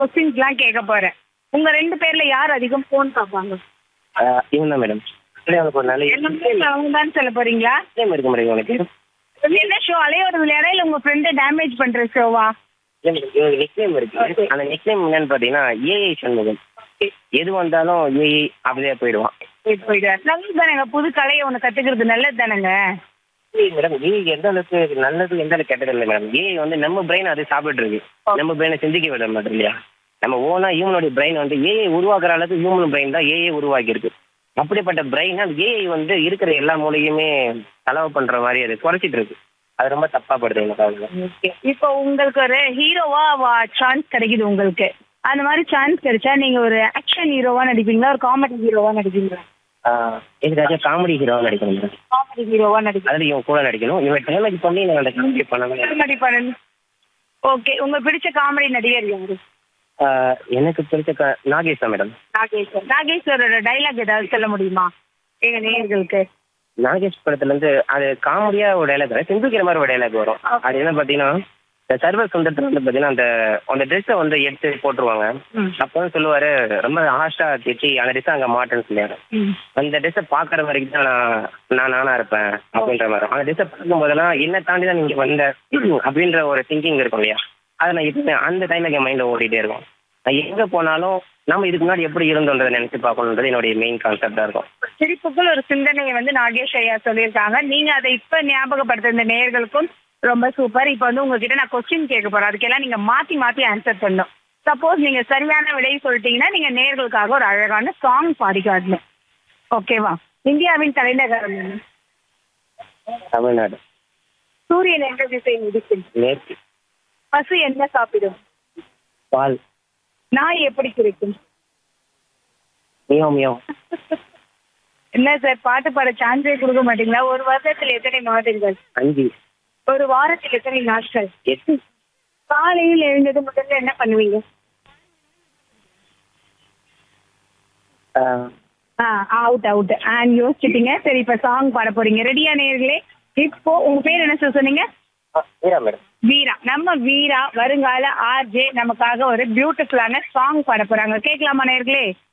கொஸ்டின்ஸ்லாம் கேட்க போறேன் உங்க ரெண்டு பேர்ல யார் அதிகம் போன் பார்ப்பாங்க இவன் தான் மேடம் அவனுக்கு ஒரு நல்ல எல்லாமே அவங்க தான் சொல்ல போறீங்களா நிச்சயம் இருக்க முடியும் உனக்கு என்ன ஷோ அலையோட விளையாட இல்ல உங்க ஃப்ரெண்டை டேமேஜ் பண்ற ஷோவா இவனுக்கு நிக்னேம் இருக்கு அந்த நிக்னேம் என்னன்னு பாத்தீங்கன்னா ஏஐ சண்முகம் எது வந்தாலும் ஏஐ அப்படியே போயிடுவான் போயிடுவார் நல்லது தானேங்க புது கலையை ஒண்ணு கத்துக்கிறது நல்லது தானேங்க மேடம் ஏஐ எந்த அளவுக்கு நல்லது எந்த அளவுக்கு கெட்டது இல்லை மேடம் ஏஐ வந்து நம்ம பிரெயின் அது சாப்பிட்டு இருக்கு நம்ம பிரெயினை சிந்திக்க விட மாட்டோம் இல்லையா நம்ம ஓனா ஹியூமனோட பிரெயின் வந்து ஏஐ உருவாக்குற அளவுக்கு ஹியூமன் பிரெயின் தான் ஏஐ உருவாக்கி இருக்கு அப்படிப்பட்ட பிரெயின் ஏஐ வந்து இருக்கிற எல்லா மூலையுமே செலவு பண்ற மாதிரி அது குறைச்சிட்டு இருக்கு அது ரொம்ப தப்பா படுது எனக்கு இப்போ உங்களுக்கு ஒரு ஹீரோவா சான்ஸ் கிடைக்குது உங்களுக்கு அந்த மாதிரி சான்ஸ் கிடைச்சா நீங்க ஒரு ஆக்ஷன் ஹீரோவா நடிப்பீங்களா ஒரு காமெடி ஹீரோவா நடிப்பீங்களா இதுக்காக காமெடி ஹீரோவா நடிக்கணும் மேடம் காமெடி ஹீரோவா நடிப்பீங்க அதில் இவன் கூட நடிக்கணும் இவன் டேமேஜ் பண்ணி நான் அந்த காமெடி பண்ணவே காமெடி பண்ணு ஓகே உங்க பிடிச்ச காமெடி நடிகர் யாரு ஆஹ் எனக்கு பிடிச்ச க- நாகேஷ் தான் மேடம் நாகேஸ்வர் நாகேஸ்வரோட டைலாக் ஏதாவது சொல்ல முடியுமா எங்க நேயர்களுக்கு நாகேஷ் படத்துல இருந்து அது காமெடியா ஒரு டைலாக் வரும் சிந்திக்கிற மாதிரி ஒரு டைலாக் வரும் அது என்ன பாத்தீங்கன்னா இந்த சர்வர் சுந்தரத்துல வந்து பாத்தீங்கன்னா அந்த அந்த ட்ரெஸ்ஸை வந்து எடுத்து போட்டுருவாங்க ம். அப்போ வந்து சொல்லுவாரு ரொம்ப ஹாஸ்டா திட்டி அந்த ட்ரெஸ் அங்க மாட்டேன்னு சொல்லியாரு ம். அந்த ட்ரெஸ்ஸை பாக்குற வரைக்கும் தான் நான் நான் நானா இருப்பேன் அப்படின்ற மாதிரி அந்த ட்ரெஸ்ஸை பார்க்கும் போதெல்லாம் என்ன தாண்டி தான் நீங்க வந்த அப்படின்ற ஒரு திங்கிங் இருக்கும் இல்லையா அதை நான் இப்போ அந்த டைம்ல என் மைண்ட்ல ஓடிட்டே இருக்கும் நான் எங்க போனாலும் நம்ம இதுக்கு முன்னாடி எப்படி இருந்தோன்றதை நினைச்சு பார்க்கணுன்றது என்னுடைய மெயின் கான்செப்டா இருக்கும் சிரிப்புக்குள் ஒரு சிந்தனையை வந்து நாகேஷ் ஐயா சொல்லியிருக்காங்க நீங்க அதை இப்ப ஞாபகப்படுத்த இந்த நேயர்களுக்கும் ரொம்ப சூப்பர் இப்போ வந்து உங்ககிட்ட நான் கொஸ்டின் கேட்க போறேன் அதுக்கெல்லாம் நீங்க மாத்தி மாத்தி ஆன்சர் பண்ணணும் சப்போஸ் நீங்க சரியான விடை சொல்லிட்டீங்கன்னா நீங்க நேயர்களுக்காக ஒரு அழகான சாங் பாடி காட்டணும் ஓகேவா இந்தியாவின் தலைநகரம் என்ன? தமிழ்நாடு சூரியன் என்ற திசையில் உதிக்கும் மேற்கு பசு என்ன சாப்பிடும் பால் நாய் எப்படி கிடைக்கும் மியோ மியோ என்ன சார் பாட்டு பாட சான்ஸே கொடுக்க மாட்டீங்களா ஒரு வருடத்தில் எத்தனை மாதங்கள் அஞ்சு ஒரு வாரத்தில் எத்தனை நாட்கள் எட்டு காலையில் எழுந்தது முதல்ல என்ன பண்ணுவீங்க ஆஹ் அவுட் அவுட் அண்ட் யோசிச்சுட்டீங்க சரி இப்ப சாங் பாட போறீங்க ரெடியா நேர்களே இப்போ உங்க பேர் என்ன சார் சொன்னீங்க ஆ, வீரா மேடம் வீரா நம்ம வீரா வருங்கால ஆர்ஜே நமக்காக ஒரு பியூட்டிஃபுல்லான சாங் பாட போறாங்க கேட்கலாமா நேர்களே